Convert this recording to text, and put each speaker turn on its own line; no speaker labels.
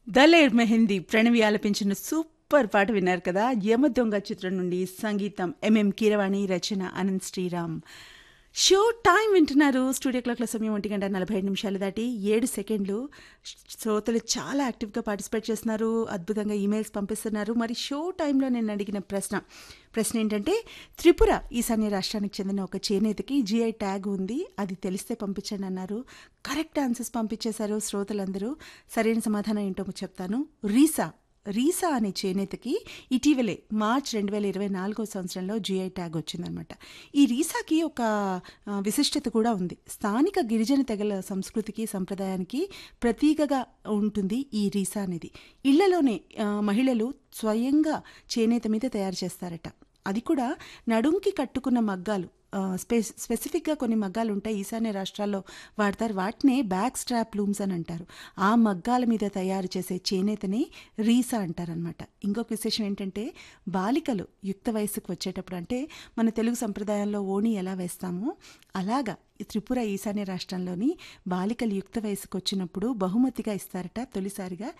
దలేర్ మెహందీ ప్రణవి ఆలపించిన సూపర్ పాట విన్నారు కదా యమ దొంగ చిత్రం నుండి సంగీతం ఎంఎం కీరవాణి రచన అనంత్ శ్రీరామ్ షో టైం వింటున్నారు స్టూడియో క్లాక్ల సమయం ఒంటి గంట నలభై ఐదు నిమిషాలు దాటి ఏడు సెకండ్లు శ్రోతలు చాలా యాక్టివ్గా పార్టిసిపేట్ చేస్తున్నారు అద్భుతంగా ఈమెయిల్స్ పంపిస్తున్నారు మరి షో టైంలో నేను అడిగిన ప్రశ్న ప్రశ్న ఏంటంటే త్రిపుర ఈశాన్య రాష్ట్రానికి చెందిన ఒక చేనేతకి జిఐ ట్యాగ్ ఉంది అది తెలిస్తే పంపించండి అన్నారు కరెక్ట్ ఆన్సర్స్ పంపించేశారు శ్రోతలందరూ సరైన సమాధానం ఏంటో చెప్తాను రీసా రీసా అనే చేనేతకి ఇటీవలే మార్చ్ రెండు వేల ఇరవై నాలుగో సంవత్సరంలో జిఐ ట్యాగ్ వచ్చిందనమాట ఈ రీసాకి ఒక ఆ, విశిష్టత కూడా ఉంది స్థానిక గిరిజన తెగల సంస్కృతికి సంప్రదాయానికి ప్రతీకగా ఉంటుంది ఈ రీసా అనేది ఇళ్లలోనే ఆ, మహిళలు స్వయంగా చేనేత మీద తయారు చేస్తారట అది కూడా నడుంకి కట్టుకున్న మగ్గాలు ఆ, స్పె స్పెసిఫిక్గా కొన్ని మగ్గాలు ఉంటాయి ఈశాన్య రాష్ట్రాల్లో వాడతారు వాటినే బ్యాక్ స్ట్రాప్ లూమ్స్ అని అంటారు ఆ మగ్గాల మీద తయారు చేసే చేనేతని రీసా అంటారనమాట ఇంకొక విశేషం ఏంటంటే బాలికలు యుక్త వయసుకు వచ్చేటప్పుడు అంటే మన తెలుగు సంప్రదాయంలో ఓణి ఎలా వేస్తామో అలాగా ఈ త్రిపుర ఈశాన్య రాష్ట్రంలోని బాలికలు యుక్త వయసుకు వచ్చినప్పుడు బహుమతిగా ఇస్తారట తొలిసారిగా